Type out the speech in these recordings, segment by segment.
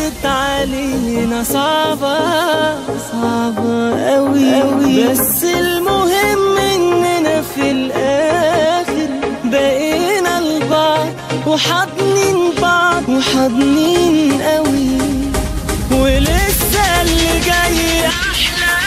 كانت علينا صعبة صعبة أوي أوي بس المهم إننا في الآخر بقينا لبعض وحاضنين بعض وحاضنين قوي ولسه اللي جاي أحلى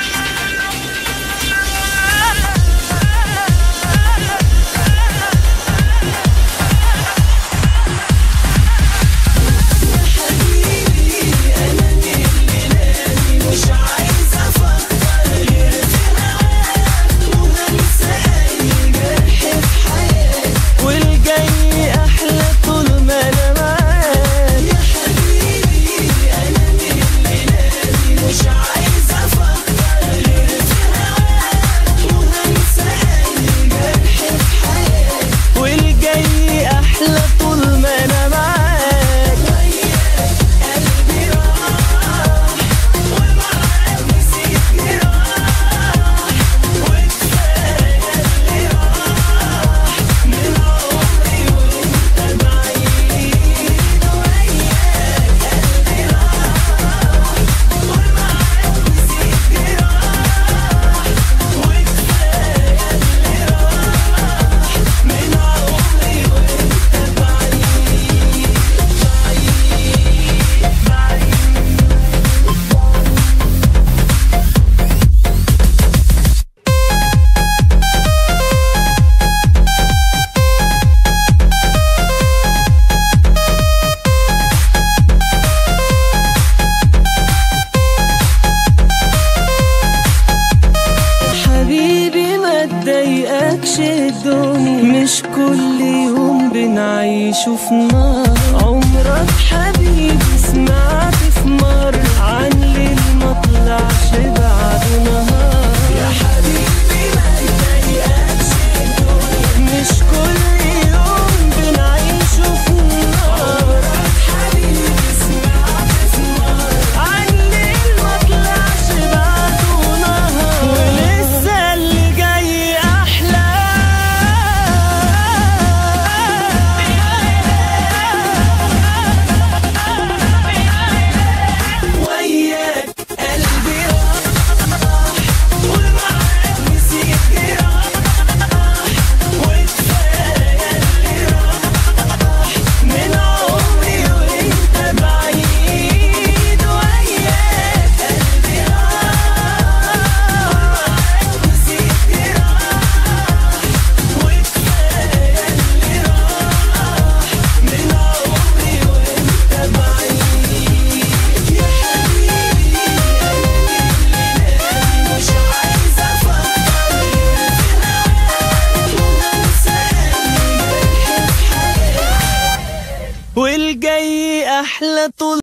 مش عايز افكر غير في هواك وهنسى اي جرح في حياتي والجاي احلى طول ما انا معاك يا حبيبي انا من الليلة مش عايز افكر غير في هواك وهنسى اي جرح في حياتي والجاي احلى طول ما انا معاك وياك قلبي راح ومعاك نسيت جراح وكفاية اللي راح من عمري وانت بعيد وياك قلبي راح ومعاك نسيت جراح وكفاية اللي راح من عمري وانت بعيد بعيد بعيد حبيبي ما تضايقكش الدنيا مش كل يوم بنعيشه في نار عمرك حبيبي سمعت في مرة عن ليل ما طلعش بعده نهار يا حبيبي ما تضايقكش الدنيا مش كل يوم بنعيشه في نار حبيبي سمعت في مرة عن ليل ما طلعش بعده نهار ولسه اللي جاي أحلى وياك قلبي راح ومعاك نسيت جراح وكفاية اللي راح من عمري وانت بعيد وياك قلبي راح ومعاك نسيت جراح وكفاية اللي راح من عمري وانت بعيد يا حبيبي مش عايز افكر غير في هواك وهنسى اي جرح في حياتي والجاي احلى طول